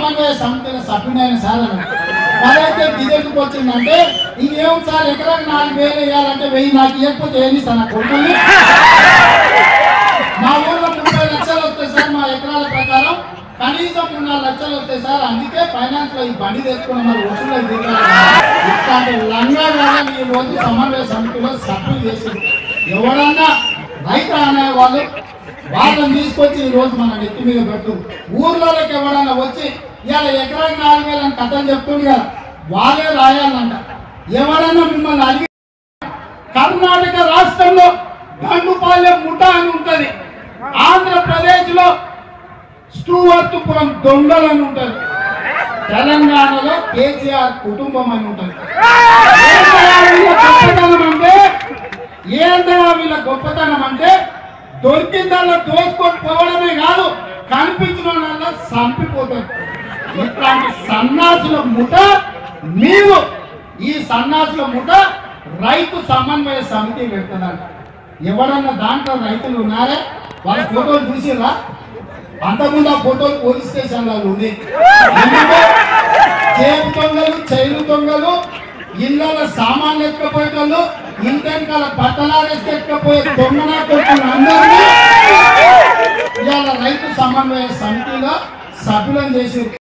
సమన్వయ సమితిలో సభ్యుడైన సార్ అన్నాడు. అదైతే గిదెందుకు వచ్చిందంటే ఇంకేం సార్ ఎకరాకి నాలుగు వేలు వేయాలంటే వెయ్యి నాకు ఇవ్వకపోతే ఏంది సార్ నా కొడుకుని మా ఊర్లో ముప్పై లక్షలు వస్తాయి సార్ మా ఎకరాల ప్రకారం కనీసం మూడు నాలుగు లక్షలు వస్తాయి సార్ అందుకే ఫైనాన్స్ లో ఈ బండి తెచ్చుకున్న మరి వసూలు ఇట్లాంటి లంగా ఈ రోజు సమన్వయ సమితిలో సభ్యులు చేసింది ఎవరన్నా రైతు అనే వాళ్ళు వాళ్ళని తీసుకొచ్చి ఈ రోజు మన నెత్తి మీద పెట్టు ఊర్లోకి ఎవడన్నా వచ్చి ఇవాళ ఎకరాకి నాలుగు వేలు అని కథలు చెప్తుంది కదా వాళ్ళే రాయాలంట ఎవడన్నా మిమ్మల్ని అడిగి కర్ణాటక రాష్ట్రంలో గండుపాలెం ముఠా అని ఉంటది ఆంధ్రప్రదేశ్ లో స్టూవర్తుపురం దొంగలు అని ఉంటది తెలంగాణలో కేసీఆర్ కుటుంబం అని ఉంటది ఏంటయ్యా వీళ్ళ గొప్పతనం అంటే ఏంటయ్యా వీళ్ళ గొప్పతనం అంటే దొరికిందల్లా దోసుకొని పోవడమే కాదు కనిపించిన వాళ్ళ చంపిపోతారు ఇట్లాంటి సన్నాసుల ముఠ మీరు ఈ సన్నాసుల ముఠ రైతు సమన్వయ సమితి పెడుతుందంట ఎవరన్నా దాంట్లో రైతులు ఉన్నారే వాళ్ళ ఫోటోలు చూసిరా అంతకుముందు ఆ ఫోటోలు పోలీస్ స్టేషన్లో ఉంది ఎందుకంటే జేబు దొంగలు చైలు దొంగలు ఇళ్ళ సామాన్లు ఎత్తుకపోయేటోళ్ళు ఇంటెనకాల బట్టలారేసి ఎత్తుకపోయే దొంగన కొడుకులు అందరినీ ఇవాళ రైతు సమన్వయ సమితిలో సభ్యులను చేసి